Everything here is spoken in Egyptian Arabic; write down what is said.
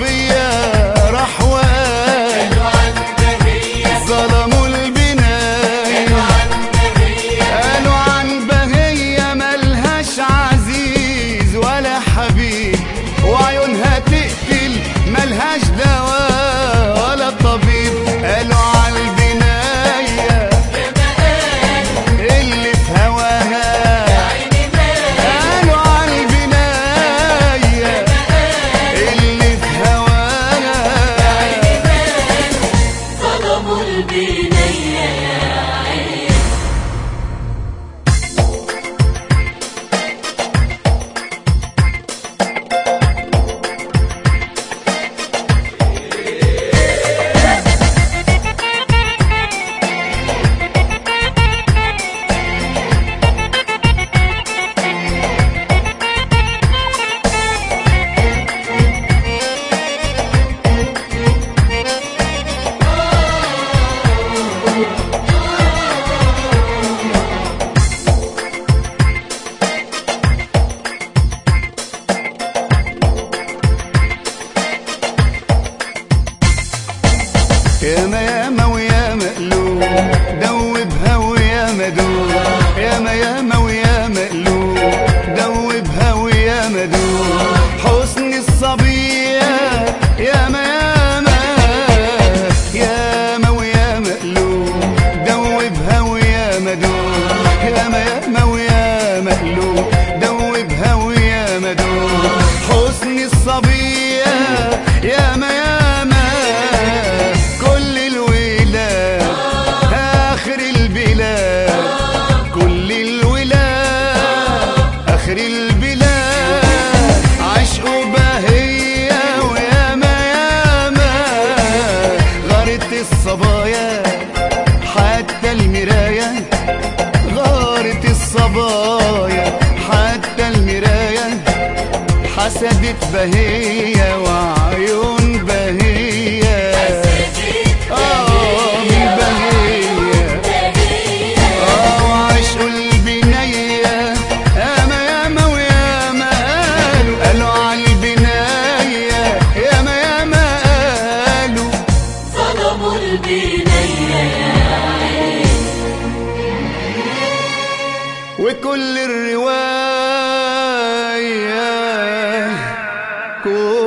الصبية راح وقال ظلموا البناية قالوا عن بهية ملهاش عزيز ولا حبيب وعيونها تقتل ملهاش دواء ولا طبيب قالوا عن البناية اللي في هواها قالوا عن البناية اللي في هواها ظلموا البنية يا عين ياما ياما ويا مقلوب دوبها ويا مدوب ياما ياما ويا مقلوب دوبها ويا مدوب حسن الصبية ياما ياما ياما ويا مقلوب دوبها ويا مدوب ياما ياما ويا مقلوب دوبها ويا مدوب حسن الصبية ياما ياما كل الولاد آخر البلاد كل الولاد آخر البلاد عشقوا بهية وياما ياما غارت الصبايا حتى المراية غارت الصبايا حتى المراية حسدت بهية وعيون بهية آه من بهية آه وعشقوا البنية ياما ياما وياما قالوا قالوا على البناية ياما ياما قالوا ظلموا البنية يا عين وكل الرواية كل